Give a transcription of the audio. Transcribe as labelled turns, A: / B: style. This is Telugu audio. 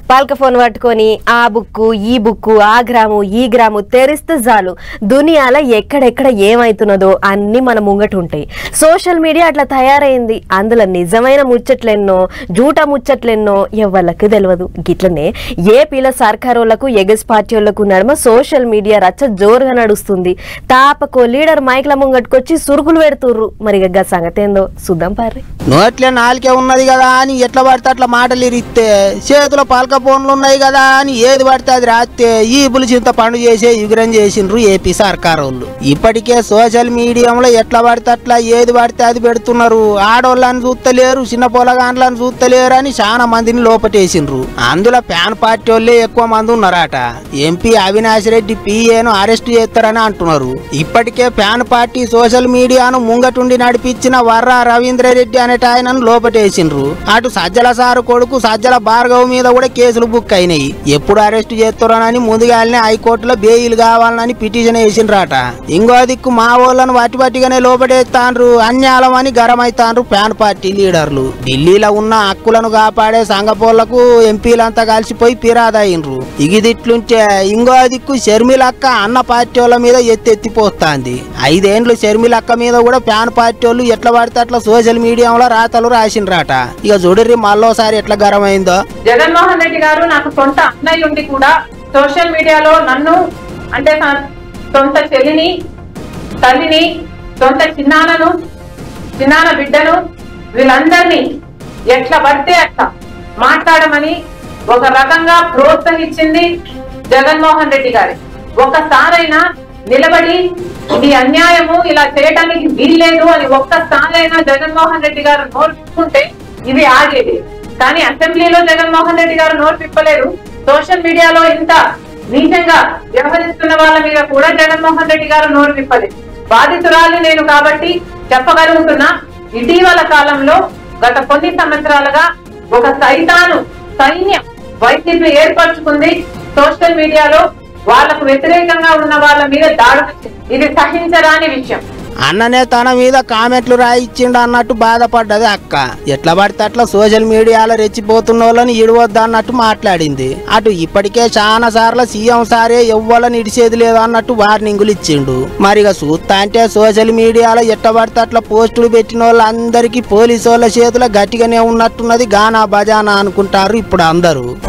A: పలక ఫోన్ పట్టుకొని ఆ బుక్కు ఈ బుక్కు ఆ గ్రాము ఈ గ్రాము తెరిస్తే చాలు దునియాల ఎక్కడెక్కడ ఏమైతున్నదో అన్ని మన ముంగట ఉంటాయి సోషల్ మీడియా అట్లా తయారైంది అందులో నిజమైన ముచ్చట్లెన్నో జూట ముచ్చట్లెన్నో ఎవ్వళ్ళకి తెలియదు గిట్లనే ఏపీల సర్కారోళ్లకు ఎగస్ పార్టీ వాళ్ళకు నడుమ సోషల్ మీడియా రచ్చ జోరుగా నడుస్తుంది తాపకో లీడర్ మైక్ల ముంగట్టుకొచ్చి సురుగులు పెడుతుర్రు మరి గగ్గ సంగతి ఏందో చూద్దాం పార్రి
B: నోట్లే నాలుకే ఉన్నది కదా అని ఎట్లా పడితే అట్లా మాటలు ఇరిస్తే చేతిలో పలక ఫోన్లు ఉన్నాయి కదా అని ఏది పడితే అది రాస్తే ఈ చింత పండు చేసే యుగరం చేసిండ్రు ఏపీ సర్కార్ వాళ్ళు ఇప్పటికే సోషల్ మీడియంలో ఎట్లా పడితే అట్లా ఏది పడితే అది పెడుతున్నారు ఆడోళ్ళని చూస్తలేరు చిన్న పొలగాండ్లను చూస్తలేరు అని చాలా మందిని లోపటేసిండ్రు అందులో ప్యాన్ పార్టీ వాళ్ళే ఎక్కువ మంది ఉన్నారట ఎంపీ అవినాష్ రెడ్డి పిఏను అరెస్ట్ చేస్తారని అంటున్నారు ఇప్పటికే ప్యాన్ పార్టీ సోషల్ మీడియాను ముంగటుండి నడిపించిన వర్ర రవీంద్రరెడ్డి అనేట ఆయనను లోపటేసిండ్రు అటు సజ్జల సారు కొడుకు సజ్జల భార్గవ్ మీద కూడా కేసులు బుక్ అయినాయి ఎప్పుడు అరెస్ట్ చేస్తారని ముందుగానే హైకోర్టులో బెయిల్ కావాలని పిటిషన్ వేసిండ్రట ఇంకో దిక్కు మా వాళ్ళను వాటి వాటిగానే లోపడేస్తాండ్రు అన్యాలం అని గరమైతాండ్రు ప్యాన్ పార్టీ లీడర్లు ఢిల్లీలో ఉన్న హక్కులను కాపాడే సంఘపోళ్లకు ఎంపీలంతా కలిసిపోయి పిరాదయ్యిండ్రు ఇగిదిట్లుంటే ఇంకో దిక్కు షర్మిలక్క అన్న పార్టీ వాళ్ళ మీద ఎత్తెత్తిపోస్తాంది ఐదేండ్లు షర్మిలక్క మీద కూడా ప్యాన్ పార్టీ వాళ్ళు ఎట్లా పడితే అట్లా సోషల్ మీడియాలో రాతలు రాసిండ్రట ఇక చూడరి మళ్ళోసారి ఎట్లా గరమైందో
C: జగన్మోహన్ రెడ్డి గారు నాకు సొంత అన్నయ్య ఉండి కూడా సోషల్ మీడియాలో నన్ను అంటే నా సొంత చెల్లిని తల్లిని సొంత చిన్నాన్నను చిన్నాన్న బిడ్డను వీళ్ళందరినీ ఎట్లా పడితే అట్లా మాట్లాడమని ఒక రకంగా ప్రోత్సహించింది జగన్మోహన్ రెడ్డి గారి ఒకసారైనా నిలబడి ఇది అన్యాయము ఇలా చేయడానికి వీల్లేదు అని ఒక్కసారైనా జగన్మోహన్ రెడ్డి గారు నోర్చుకుంటే ఇది ఆగేది కానీ అసెంబ్లీలో జగన్మోహన్ రెడ్డి గారు నోరు తిప్పలేరు సోషల్ మీడియాలో ఇంత నీచంగా వ్యవహరిస్తున్న వాళ్ళ మీద కూడా జగన్మోహన్ రెడ్డి గారు నోరు తిప్పలేదు బాధితురాలు నేను కాబట్టి చెప్పగలుగుతున్నా ఇటీవల కాలంలో గత కొన్ని సంవత్సరాలుగా ఒక సైతాను సైన్యం వైసీపీ ఏర్పరచుకుంది సోషల్ మీడియాలో వాళ్ళకు వ్యతిరేకంగా ఉన్న వాళ్ళ మీద దాడులు చే- ఇది సహించరాని విషయం
B: అన్ననే తన మీద కామెంట్లు రాయిచ్చిండు అన్నట్టు బాధపడ్డది అక్క ఎట్లా పడితే అట్లా సోషల్ మీడియాలో రెచ్చిపోతున్న వాళ్ళని ఇడవద్దు అన్నట్టు మాట్లాడింది అటు ఇప్పటికే చాలా సార్లు సీఎం సారే ఎవ్వలని ఇడిచేది లేదు అన్నట్టు వార్నింగులు ఇచ్చిండు మరి ఇక చూస్తా అంటే సోషల్ మీడియాలో ఎట్లా పడితే అట్లా పోస్టులు పెట్టిన వాళ్ళందరికీ పోలీసు వాళ్ళ చేతిలో గట్టిగానే ఉన్నట్టున్నది గానా బజానా అనుకుంటారు ఇప్పుడు అందరూ